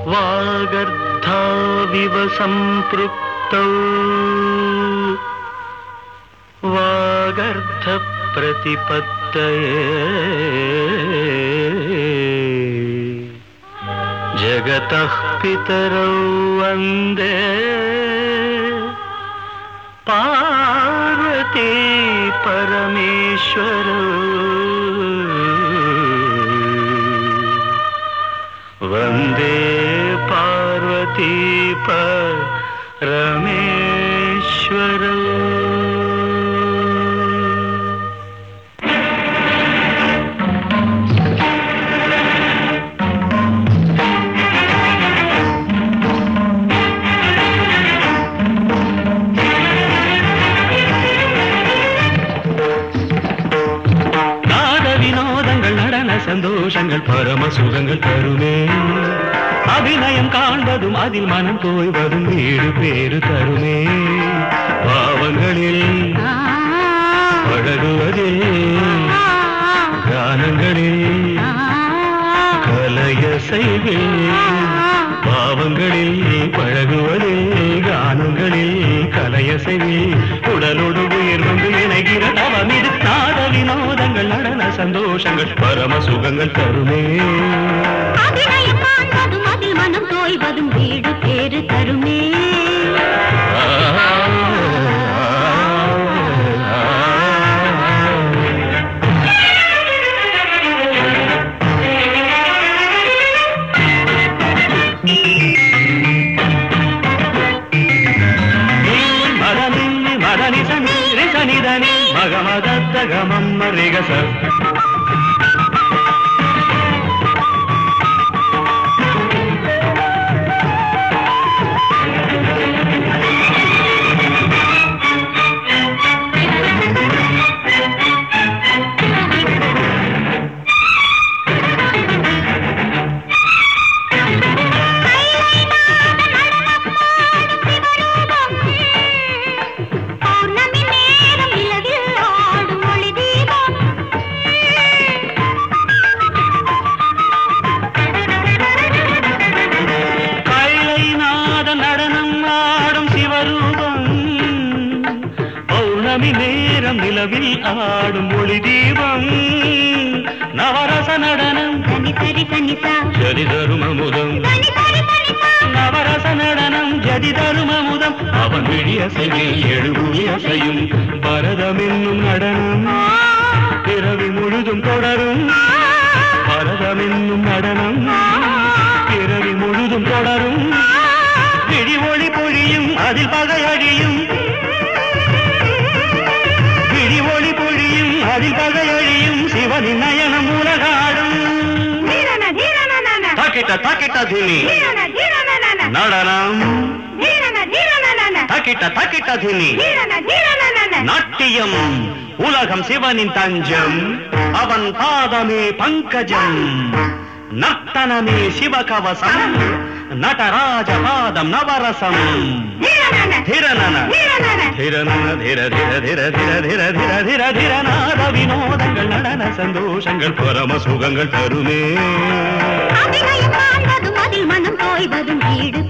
वागर्थाविव सम्पृक्तौ वागर्थप्रतिपत्तये जगतः पितरौ वन्दे पार्वती परमेश्वरौ वन्दे पार्वती परमेश्वरौ நாத வினோதங்கள் நடன சந்தோஷங்கள் பரம சுகங்கள் தருமே அபிநயம் காண்பதும் அதில் மனம் தோய்வதும் வீடு பேறு தருமே பாவங்களில் பழகுவதில் கானங்களில் கலைய செய்வில் பாவங்களில் பழகுவதில் கானங்களில் கலைய செய்வில் உடலோடு உயிர் வந்து இணைகிற தவம் இது நாத வினோதங்கள் நடன சந்தோஷங்கள் பரம சுகங்கள் தருமே அபிநயம் காண்பதும் அதில் மனம் தோய்வதும் வீடு பேறு தருமே மதனில்லி மதனி சனி ரிசனிதனி மகமதத்த கமம்ம ரிகச பௌர்ணமி நேரம் நிலவில் ஆடும் ஒளி தீபம் கைலைநாத நடனம் ஆடும் சிவரூபம் பௌர்ணமி நேரம் நிலவில் ஆடும் ஒளி தீபம் நவரச நடனம் தனி தரி தனிதா ஜதி தரும் அமுதம் தனி தரி தனிதா நவரச நடனம் ஜதி தரும் அமுதம் அவன் விழிய செய்யில் எழுபுலி அசையும் பரதம் என்னும் நடனம் பிறவி முழுதும் தொடரும் பரதம் என்னும் நடனம் பிறவி முழுதும் தொடரும் விழி ஒளி பொழியும் அதில் பகை அழியும் விழி ஒளி பொழியும் அதில் பகை அழியும் சிவனின் நயனம் உலகாடும் தீரன தீரன நன தாக்கிட்ட தாக்கிட்ட தினி தீரன தீரன நன நடனம் தீரன தீரன நன தாக்கிட்ட தாக்கிட்ட தினி தீரன தீரன நன நாட்டியம் உலகம் சிவனின் தஞ்சம் அவன் பாதமே பங்கஜம் நர்த்தனமே சிவகவசம் நடராஜ பாதம் நவரசம் தீரன திரனன தீரன திரனன திர திர திர திர திர திர திர திரநாத வினோதங்கள் நடன சந்தோஷங்கள் பரம சுகங்கள் தருமே அபிநயம் காண்பதும் அதில் மனம் தோய்வதும் வீடு